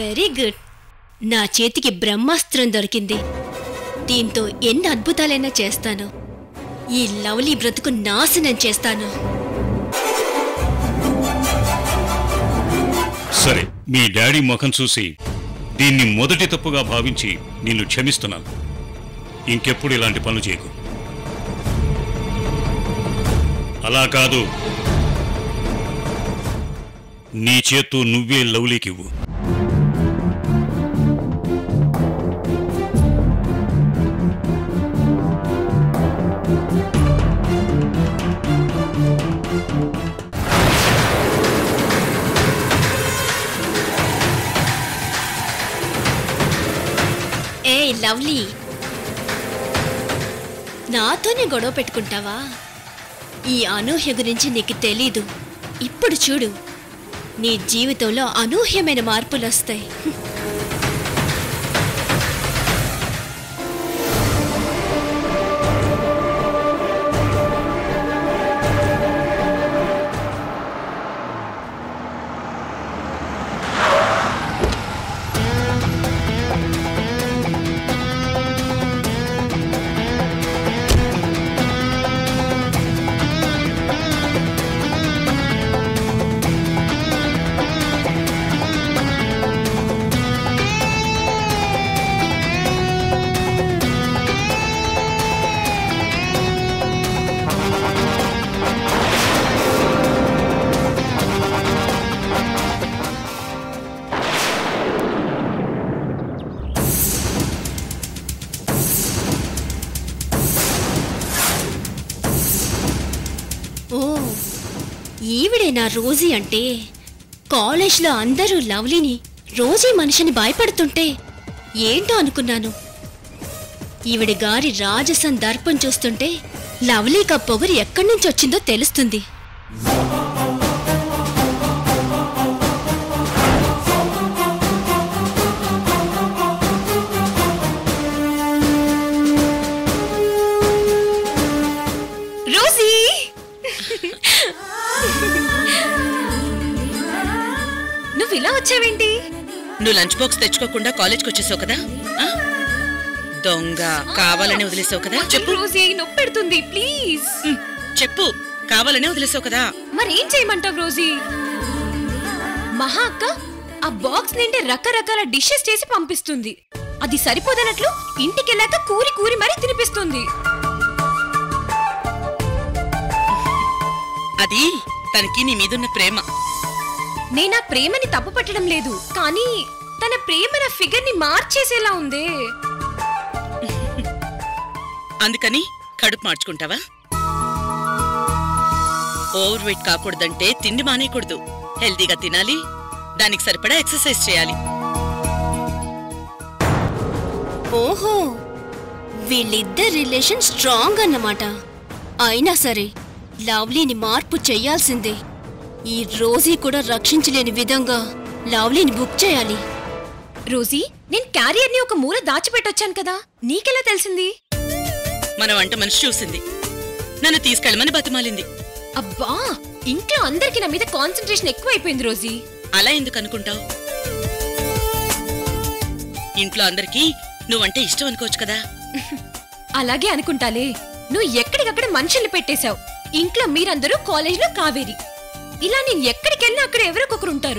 Very good నా చేతికి బ్రహ్మాస్త్రం దొరికింది దీంతో ఎన్ని అద్భుతాలైనా చేస్తాను ఈ లవ్లీ బ్రతుకు నాశనం చేస్తాను సరే మీ డాడీ ముఖం చూసి దీన్ని మొదటి తప్పుగా భావించి నిన్ను క్షమిస్తున్నాను ఇంకెప్పుడు ఇలాంటి పనులు చేయకు అలా కాదు నీ చేత్తో నువ్వే లవ్లీకివ్వు ఏ లవ్లీ నాతోనే గొడవ పెట్టుకుంటావా ఈ అనూహ్య గురించి నీకు తెలీదు ఇప్పుడు చూడు నీ జీవితంలో అనూహ్యమైన మార్పులు వస్తాయి ఓ ఈవిడే నా రోజీ అంటే కాలేజ్లో అందరూ లవ్లీని రోజీ మనిషిని భయపడుతుంటే ఏంటో అనుకున్నాను ఈవిడి గారి రాజసం దర్పం చూస్తుంటే లవ్లీగా పొగరు ఎక్కడి నుంచి వచ్చిందో తెలుస్తుంది రోజీ నువ్వు ఇలా వచ్చావేంటి నువ్వు లంచ్ బాక్స్ తెచ్చుకోకుండా కాలేజ్కి వచ్చేసావు కదా ఆ? దొంగ కావాలని వదిలేసావు కదా చెప్పు రోజీ నొప్పి పెడుతుంది ప్లీజ్ ఉమ్, చెప్పు కావాలని వదిలేసావు కదా మరేం చేయమంటావు రోజీ మహా అక్క ఆ బాక్స్ నిండి రకరకాల డిషెస్ చేసి పంపిస్తుంది అది సరిపోదన్నట్లు ఇంటికెళ్ళాక కూరి కూరి మరీ తినిపిస్తుంది అది తనకి నీ మీదున్న ప్రేమ నేనా ప్రేమని తప్పు పట్టడం లేదు కానీ తన ప్రేమ నా ఫిగర్ ని మార్చేసేలా ఉందే అందుకని కడుపు మార్చుకుంటావా ఓవర్ వెయిట్ కాకూడదంటే తిండి మానేయకూడదు హెల్తీగా తినాలి దానికి సరిపడా ఎక్సర్సైజ్ చేయాలి ఓహో వీళ్ళిద్దరి రిలేషన్ స్ట్రాంగ్ అన్నమాట అయినా సరే లవ్లీని మార్పు చెయ్యాల్సిందే ఈ రోజీ కూడా రక్షించలేని విధంగా లవ్లీని బుక్ చేయాలి రోజీ నేను క్యారియర్ ని ఒక మూల దాచిపెట్టొచ్చాను కదా నీకెలా తెలిసింది మన వంట మనిషి చూసింది నన్ను తీసుకెళ్ళమని బతిమాలింది అబ్బా ఇంట్లో అందరికి నా మీద కాన్సన్ట్రేషన్ ఎక్కువైపోయింది రోజీ అలా ఎందుకు అనుకుంటావు ఇంట్లో అందరికీ నువ్వంటే ఇష్టం అనుకోవచ్చు కదా అలాగే అనుకుంటాలే నువ్వు ఎక్కడికక్కడ మనుషుల్ని పెట్టేశావు ఇంట్లో మీరందరూ కాలేజీలో కావేరి ఇలా నేను ఎక్కడికెళ్ళినా అక్కడ ఎవరికొకరు ఉంటారు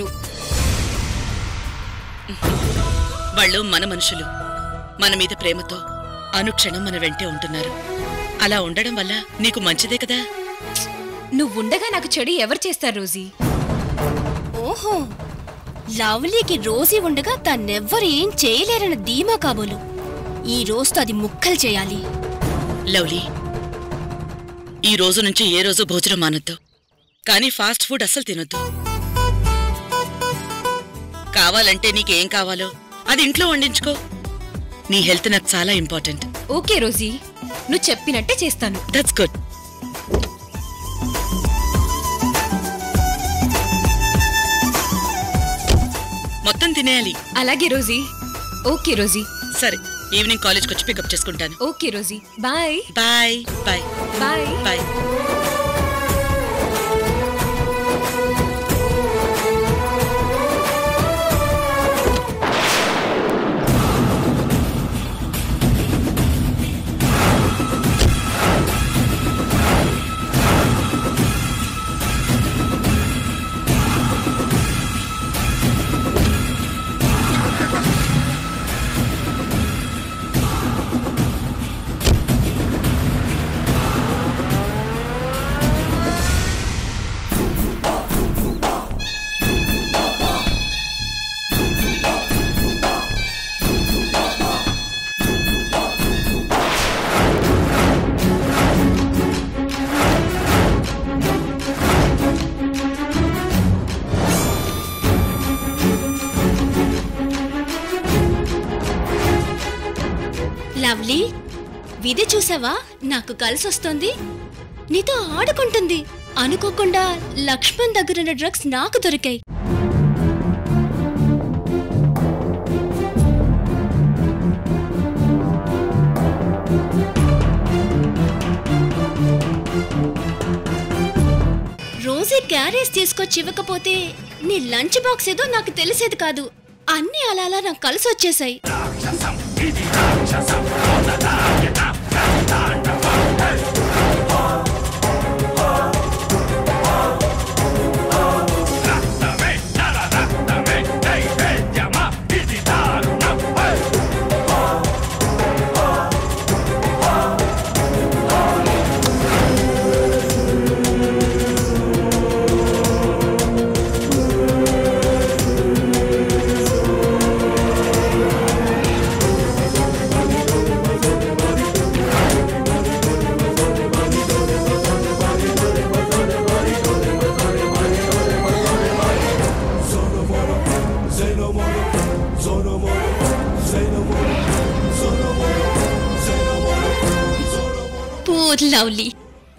వాళ్ళు మన మనుషులు మన మీద ప్రేమతో అనుక్షణం మన వెంటే ఉంటున్నారు అలా ఉండడం వల్ల నీకు మంచిదే కదా నువ్వుండగా నాకు చెడు ఎవరు చేస్తారు రోజీ ఓహో లవ్లీకి రోజీ ఉండగా తన్నెవ్వరు ఏం చేయలేరన్న ధీమా కాబోలు ఈ రోజుతో అది ముక్కలు చేయాలి లవ్లీ ఈ రోజు నుంచి ఏ రోజు భోజనం మానొద్దు కానీ ఫాస్ట్ ఫుడ్ అస్సలు తినొద్దు కావాలంటే నీకేం కావాలో అది ఇంట్లో వండించుకో నీ హెల్త్ నాకు చాలా ఇంపార్టెంట్ ఓకే రోజీ నువ్వు చెప్పినట్టే చేస్తాను దట్స్ గుడ్ మొత్తం తినేయాలి అలాగే రోజీ ఓకే రోజీ సరే ఈవినింగ్ కాలేజ్కి వచ్చి పికప్ చేసుకుంటాను okay Rosie bye bye bye bye bye Lovely విధి చూసావా నాకు కలిసొస్తుంది నీతో ఆడుకుంటుంది అనుకోకుండా లక్ష్మణ్ దగ్గరున్న డ్రగ్స్ నాకు దొరికాయి రోజే క్యారేజ్ తీసుకొచ్చి ఇవ్వకపోతే నీ లంచ్ బాక్స్ ఏదో నాకు తెలిసేది కాదు అన్నీ అలా అలా నాకు కలిసి వచ్చేసాయి పూర్ లవ్లీ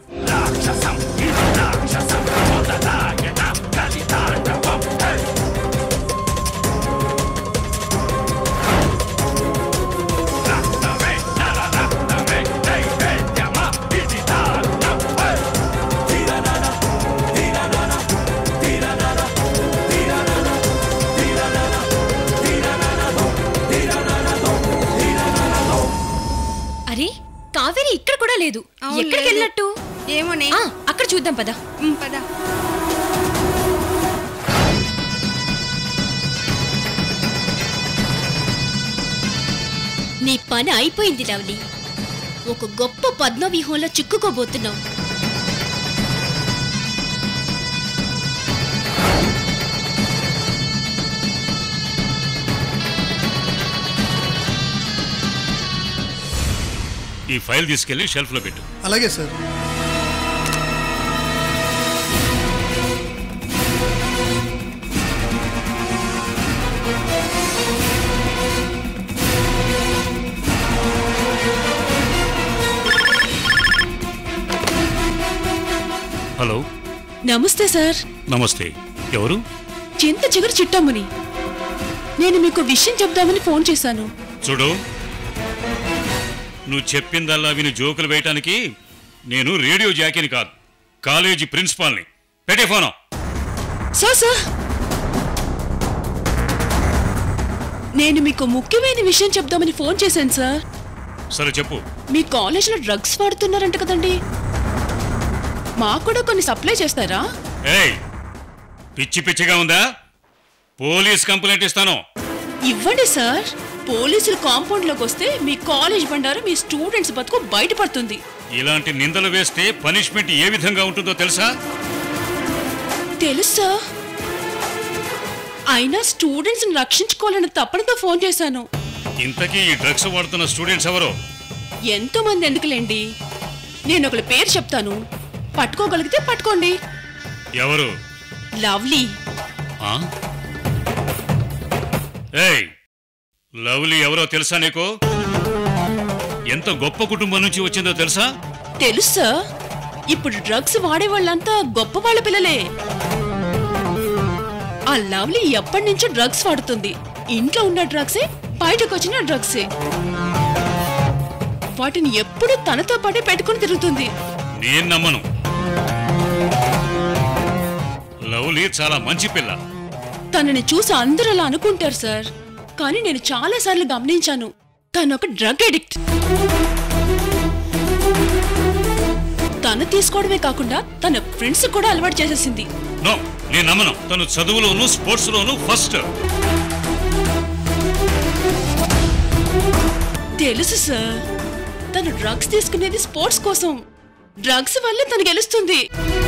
అరే కావేరి ఇక్కడ కూడా లేదు అవును, ఎక్కడికి లేదు. వెళ్ళినట్టు ఏమోనే ఆ, అక్కడ చూద్దాం పద ఉమ్, పద నీ పని అయిపోయింది లవ్లీ ఒక గొప్ప పద్మవ్యూహంలో చిక్కుకోబోతున్నావు ఈ ఫైల్ తీసుకెళ్లి షెల్ఫ్లో పెట్టు అలాగే సార్ హలో నమస్తే సార్ నమస్తే ఎవరు చింత చిగురు చిట్టమ్ముని నేను మీకు విషయం చెప్దామని ఫోన్ చేశాను చూడు నువ్వు చెప్పిందల్లా విని జోకులు వేయటానికి నేను రేడియో జాకీని కాదు కాలేజీ ప్రిన్సిపాల్ని పెట్టే ఫోను సార్ సార్ నేను మీకు ముఖ్యమైన విషయం చెప్దామని ఫోన్ చేశాను సార్ సరే చెప్పు మీ కాలేజీలో డ్రగ్స్ వాడుతున్నారంట కదండి మాకు కూడా కొన్ని సప్లై చేస్తారా ఏయ్ పిచ్చి పిచ్చిగా ఉందా పోలీస్ కంప్లైంట్ ఇస్తాను ఇవ్వండి సార్ పోలీసులు కాంపౌండ్ లోకి వస్తే మీ కాలేజ్ బండారు మీ స్టూడెంట్స్ బతుకు బయటపడుతుంది ఇలాంటి నిందలు వేస్తే పనిష్మెంట్ ఏ విధంగా ఉంటుందో తెలుసా తెలుసా అయినా స్టూడెంట్స్ రక్షించుకోవాలని తప్పనితో ఫోన్ చేశాను ఇంతకీ ఈ డ్రగ్స్ వాడుతున్న స్టూడెంట్స్ ఎవరో ఎంతో మంది ఎందుకులేండి నేను ఒకళ్ళ పేరు చెప్తాను పట్టుకోగలిగితే పట్టుకోండి ఎవరు లవ్లీ ఆ? ఏయ్ లవ్లీ ఎవరో తెలుసా నీకు ఎంత గొప్ప కుటుంబం నుంచి వచ్చిందో తెలుసా తెలుసా ఇప్పుడు డ్రగ్స్ వాడే వాళ్ళంతా గొప్ప వాళ్ళ పిల్లలే ఆ లవ్లీ ఎప్పటి నుంచో డ్రగ్స్ వాడుతుంది ఇంట్లో ఉన్న డ్రగ్సే బయటకు వచ్చిన డ్రగ్సే వాటిని ఎప్పుడు తనతో పాటే పెట్టుకుని తిరుగుతుంది నేను నమ్మను లవ్లీ చాలా మంచి పిల్ల తనని చూసి అందరూ అలా అనుకుంటారు సార్ కానీ నేను చాలా సార్లు గమనించాను తను ఒక డ్రగ్ అడిక్ట్ తను తీసుకోవడమే కాకుండా తన ఫ్రెండ్స్ కూడా అలవాటు చేసేసింది నో నేను నమ్మను తను చదువులోను స్పోర్ట్స్ లోను ఫస్ట్ తెలుసు సార్ తను డ్రగ్స్ తీసుకునేది స్పోర్ట్స్ కోసం డ్రగ్స్ వల్ల తను గెలుస్తుంది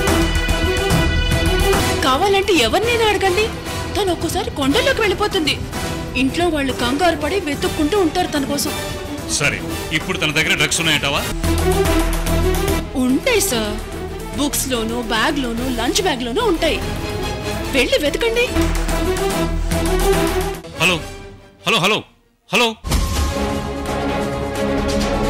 కావాలంటే ఎవరినైనా అడగండి తను ఒక్కోసారి కొండల్లోకి వెళ్ళిపోతుంది ఇంట్లో వాళ్ళు కంగారు పడి వెతుక్కుంటూ ఉంటారు తన కోసం సరే ఇప్పుడు తన దగ్గర డ్రగ్స్ ఉన్నాయంటావా ఉంటాయి సార్ బుక్స్ లోను బ్యాగ్ లోను లంచ్ బ్యాగ్ లోను ఉంటాయి వెళ్ళి వెతకండి hello hello hello hello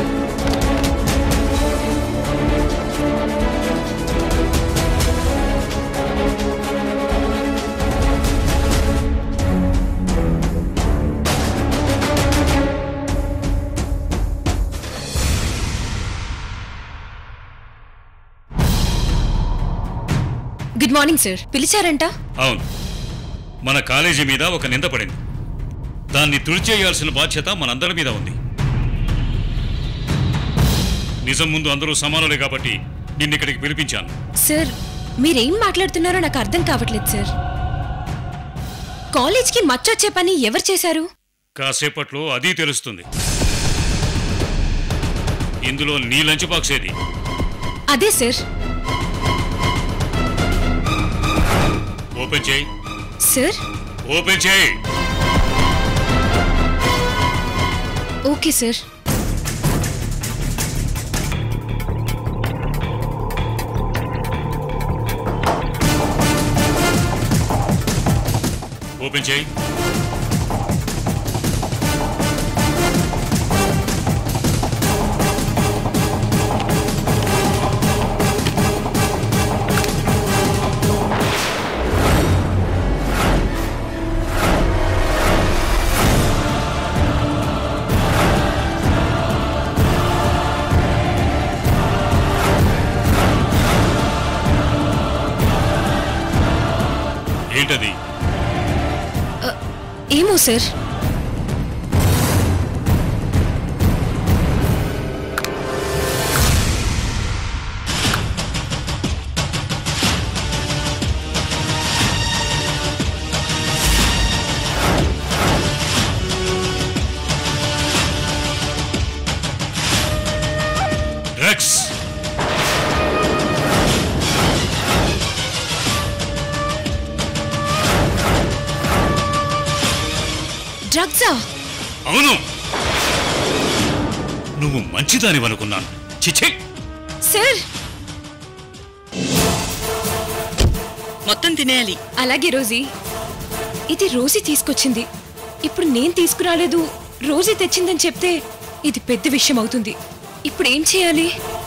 good morning sir పిలిచారంట అవును మన కాలేజీ మీద ఒక నింద పడింది దాన్ని తుడిచేయాల్సిన బాధ్యత మనందరి మీద ఉంది నిజం ముందు అందరూ సమానులే కాబట్టి నిన్నిక్కడికి పిలిపించాను సార్ మీరేం మాట్లాడుతున్నారో నాకు అర్థం కావట్లేదు సార్ కాలేజ్కి మచ్చొచ్చే పని ఎవరు చేశారు కాసేపట్లో అది తెలుస్తుంది ఇందులో నీ లంచ్ బాక్స్ ఏది అదే సార్ ఓపెన్ చేయి సార్ ఓపెన్ చేయి ఓకే సార్ ఓపెన్ చేయి ఏంటది ఏమో సార్ డ్రగ్స్ డ్రగ్సా అవును నువ్వు మంచిదానివనుకున్నాను చిచ్చే సార్ మొత్తం తినేయాలి అలాగే రోజీ ఇది రోజీ తీసుకొచ్చింది ఇప్పుడు నేను తీసుకురాలేదు రోజీ తెచ్చిందని చెప్తే ఇది పెద్ద విషయం అవుతుంది ఇప్పుడు ఏం చేయాలి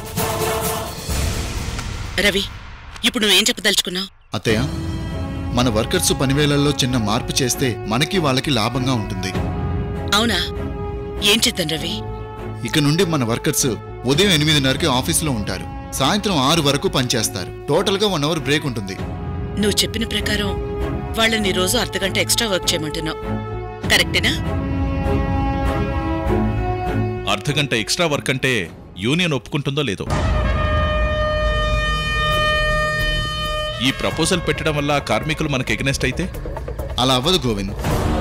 రవి ఇప్పుడు నువ్వేం చెప్పదలుచుకున్నావు అత్తయ్య మన వర్కర్స్ పనివేళల్లో చిన్న మార్పు చేస్తే మనకి వాళ్ళకి లాభంగా ఉంటుంది అవునా ఏం చేద్దాం రవి ఇక నుండి మన వర్కర్స్ ఉదయం ఎనిమిదిన్నరకి ఆఫీసులో ఉంటారు సాయంత్రం ఆరు వరకు పనిచేస్తారు టోటల్గా వన్ అవర్ బ్రేక్ ఉంటుంది నువ్వు చెప్పిన ప్రకారం వాళ్ళని రోజు అర్ధగంట ఎక్స్ట్రా వర్క్ చేయమంటున్నావు కరెక్టేనా అర్ధగంట ఎక్స్ట్రా వర్క్ అంటే యూనియన్ ఒప్పుకుంటుందో లేదో ఈ ప్రపోజల్ పెట్టడం వల్ల కార్మికులు మనకు ఎగ్నెస్ట్ అయితే అలా అవ్వదు గోవింద్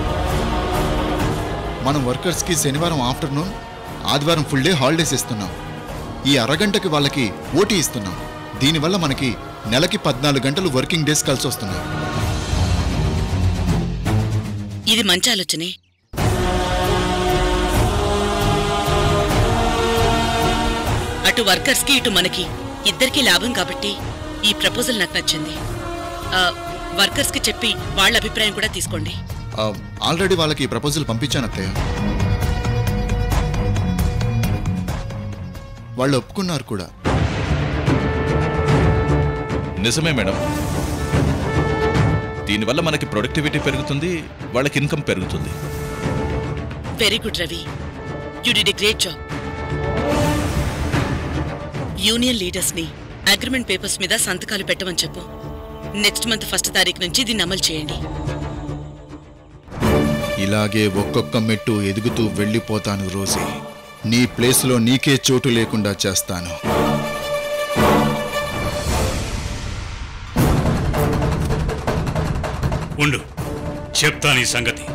మనం వర్కర్స్కి శనివారం ఆఫ్టర్నూన్ ఆదివారం ఫుల్ డే హాలిడేస్ ఇస్తున్నాం ఈ అరగంటకి వాళ్ళకి ఓటీ ఇస్తున్నాం దీనివల్ల మనకి నెలకి పద్నాలుగు గంటలు వర్కింగ్ డేస్ కలిసి వస్తున్నాయి ఇది మంచి ఆలోచనే అటు వర్కర్స్ కి ఇటు మనకి ఇద్దరికి లాభం కాబట్టి ఈ ప్రపోజల్ నాకు నచ్చింది వర్కర్స్ కి చెప్పి వాళ్ళ అభిప్రాయం కూడా తీసుకోండి ఆ, ఆల్రెడీ వాళ్ళకి ఈ ప్రపోజల్ పంపించాను అత్తయ్య వాళ్ళు ఒప్పుకున్నారు కూడా నిజమే మేడం దీనివల్ల మనకి ప్రొడక్టివిటీ పెరుగుతుంది వాళ్ళకి ఇన్కమ్ పెరుగుతుంది very good Ravi you did a great job union leaders ని అగ్రిమెంట్ పేపర్స్ మీద సంతకాలు పెట్టమని చెప్పు నెక్స్ట్ మంత్ ఫస్ట్ తారీఖు నుంచి దీన్ని అమలు చేయండి ఇలాగే ఒక్కొక్క మెట్టు ఎదుగుతూ వెళ్ళిపోతాను రోజీ నీ ప్లేస్లో నీకే చోటు లేకుండా చేస్తాను ఉండు చెప్తాను ఈ సంగతి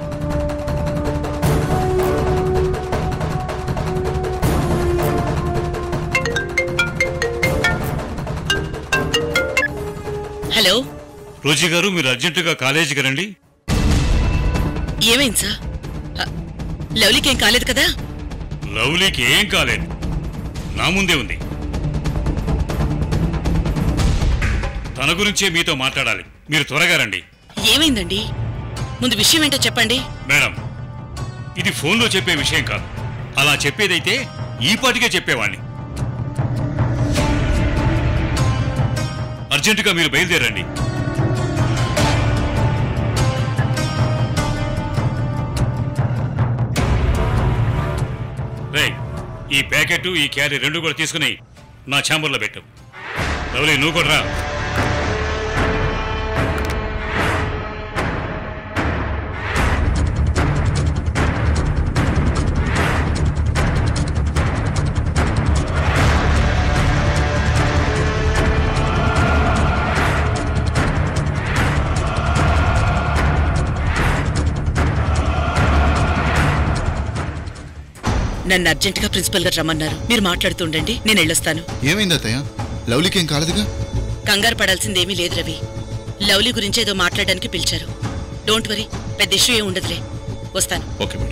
హలో రోజీ గారు మీరు అర్జెంటుగా కాలేజీకి రండి ఏమైంది సార్ అ, లవ్లీకి ఏం కాలేదు కదా లవ్లీకి ఏం కాలేదు నా ముందే ఉంది తన గురించే మీతో మాట్లాడాలి మీరు త్వరగా రండి ఏమైందండి ముందు విషయం ఏంటో చెప్పండి మేడం ఇది ఫోన్లో చెప్పే విషయం కాదు అలా చెప్పేదైతే ఈ పాటికే చెప్పేవాణ్ణి అర్జెంటుగా మీరు బయలుదేరండి రేయ్ ఈ ప్యాకెట్ ఈ క్యారీ రెండు కూడా తీసుకుని నా ఛాంబర్లో పెట్టు లవ్లీ నువ్వు కూడా రా నన్ను అర్జెంటుగా ప్రిన్సిపల్ గారు రమ్మన్నారు మీరు మాట్లాడుతుండండి నేను వెళ్ళొస్తాను ఏమైంది అత్తయ్య లవ్లీకి ఏం కాలేదుగా కంగారు పడాల్సిందేమీ లేదు రవి లవ్లీ గురించి ఏదో మాట్లాడడానికి పిలిచారు డోంట్ వరీ పెద్ద ఇష్యూ ఏం ఉండదులే వస్తాను ఓకే మేడం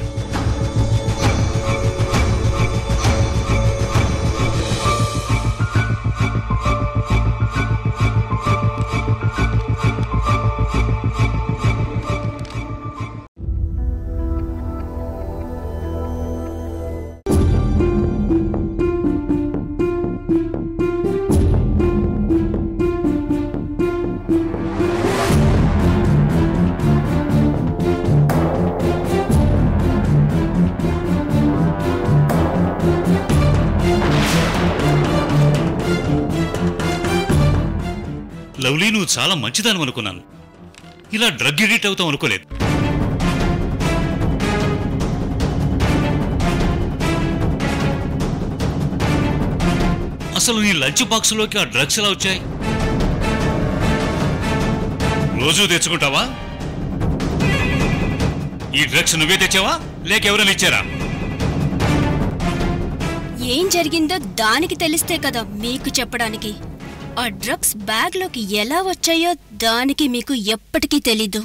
లవ్లీ నువ్వు చాలా మంచిదాని అనుకున్నాను ఇలా డ్రగ్ ఎడిట్ అవుతాం అనుకోలేదు అసలు నీ లంచ్ బాక్స్లోకి ఆ డ్రగ్స్ ఎలా వచ్చాయి రోజు తెచ్చుకుంటావా ఈ డ్రగ్స్ నువ్వే తెచ్చావా లేక ఎవరైనా ఇచ్చారా ఏం జరిగిందో దానికి తెలిస్తే కదా మీకు చెప్పడానికి ఆ డ్రగ్స్ బ్యాగ్లోకి ఎలా వచ్చాయో దానికి మీకు ఎప్పటికీ తెలీదు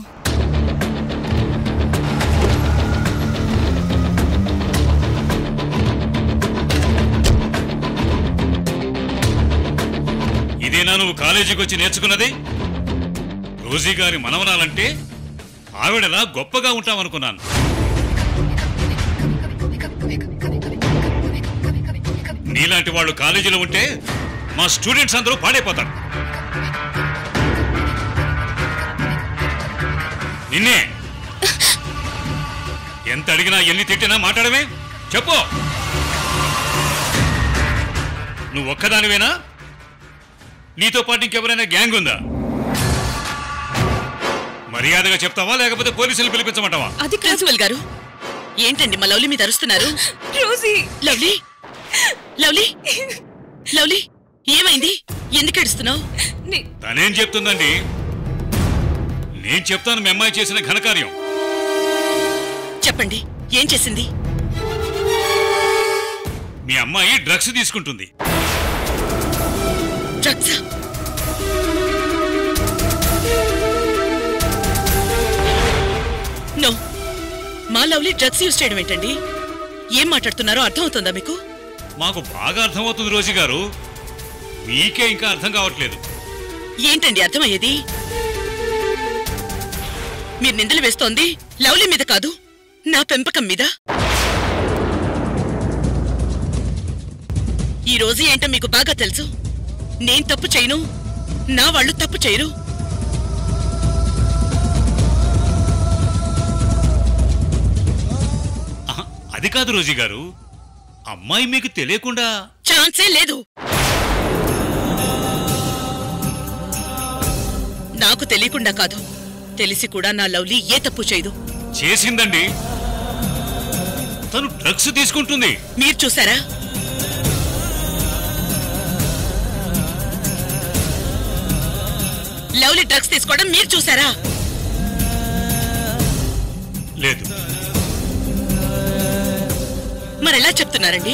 ఇదేనా నువ్వు కాలేజీకి వచ్చి నేర్చుకున్నది రోజీ గారి మనవరాలంటే ఆవిడలా గొప్పగా ఉంటామనుకున్నాను నీలాంటి వాళ్ళు కాలేజీలో ఉంటే మా స్టూడెంట్స్ అందరూ పాడైపోతారు నిన్నే ఎంత అడిగినా ఎన్ని తిట్టినా మాట్లాడమే చెప్పు నువ్వు ఒక్కదానివేనా నీతో పాటు ఇంకెవరైనా గ్యాంగ్ ఉందా మర్యాదగా చెప్తావా లేకపోతే పోలీసులు పిలిపించమంటావా అది కాదు ప్రిన్సిపల్ గారు ఏంటండి మా లవ్లీ మీద అరుస్తున్నారు రోజీ లవ్లీ లవ్లీ లవ్లీ ఏమైంది ఎందుకు ఏడుస్తున్నావు నే- తనేం చెప్తుందండి నేను చెప్తాను మీ అమ్మాయి చేసిన ఘనకార్యం చెప్పండి ఏం చేసింది మీ అమ్మాయి డ్రగ్స్ తీసుకుంటుంది డ్రగ్స్ నో మా లవ్లీ డ్రగ్స్ యూజ్ చేయడం ఏంటండి ఏం మాట్లాడుతున్నారో అర్థమవుతుందా మీకు మాకు బాగా అర్థమవుతుంది రోజీ గారు మీకే ఇంకా అర్థం కావట్లేదు ఏంటండి అర్థమయ్యేది మీరు నిందలు వేస్తోంది లవ్లీ మీద కాదు నా పెంపకం మీద ఈ రోజు ఏంటో మీకు బాగా తెలుసు నేను తప్పు చేయను నా వాళ్ళు తప్పు చేయరు ఆహా, అది కాదు రోజీ గారు అమ్మాయి మీకు తెలియకుండా ఛాన్సే లేదు నాకు తెలియకుండా కాదు తెలిసి కూడా నా లవ్లీ ఏ తప్పు చేయదు చేసిందండి తను డ్రగ్స్ తీసుకుంటుంది మీరు చూసారా లవ్లీ డ్రగ్స్ తీసుకోవడం మీరు చూసారా లేదు మరి ఎలా చెప్తున్నారండి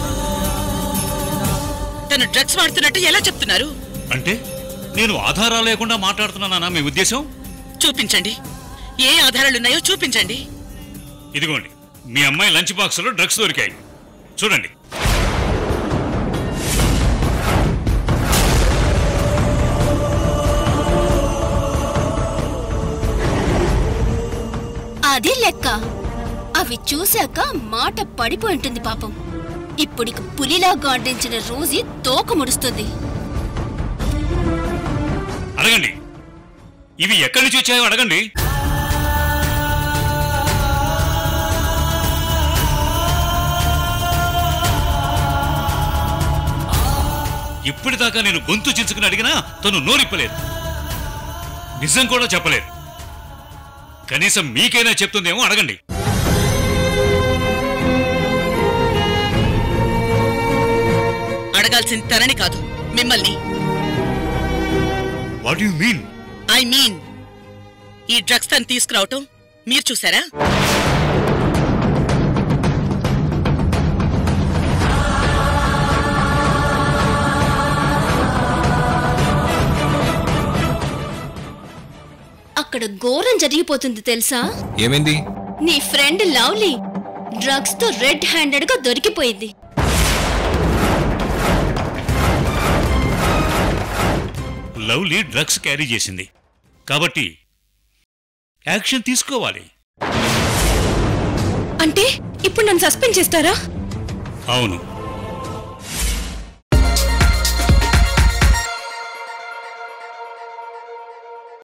తను డ్రగ్స్ వాడుతున్నట్టు ఎలా చెప్తున్నారు అంటే నేను ఆధారాలు లేకుండా మాట్లాడుతున్నానా మీ ఉద్దేశం చూపించండి ఏ ఆధారాలున్నాయో చూపించండి ఇదిగోండి మీ అమ్మాయి లంచ్ బాక్స్లో డ్రగ్స్ దొరికాయి చూడండి అది లెక్క అవి చూశాక మాట పడిపోయి ఉంటుంది పాపం ఇప్పుడిక పులిలా గాండించిన రోజీ తోక ముడుస్తుంది అడగండి ఇవి ఎక్కడి నుంచి వచ్చాయో అడగండి ఇప్పటిదాకా నేను గొంతు చించుకుని అడిగినా తను నోరిప్పలేదు నిజం కూడా చెప్పలేదు కనీసం మీకైనా చెప్తుందేమో అడగండి అడగాల్సింది తనని కాదు మిమ్మల్ని what you mean I mean ఈ డ్రగ్స్ తను తీసుకురావటం మీరు చూసారా అక్కడ ఘోరం జరిగిపోతుంది తెలుసా ఏమైంది నీ ఫ్రెండ్ లవ్లీ డ్రగ్స్ తో రెడ్ హ్యాండెడ్ గా దొరికిపోయింది లవ్లీ డ్రగ్స్ క్యారీ చేసింది కాబట్టి యాక్షన్ తీసుకోవాలి అంటే ఇప్పుడు నన్ను సస్పెండ్ చేస్తారా అవును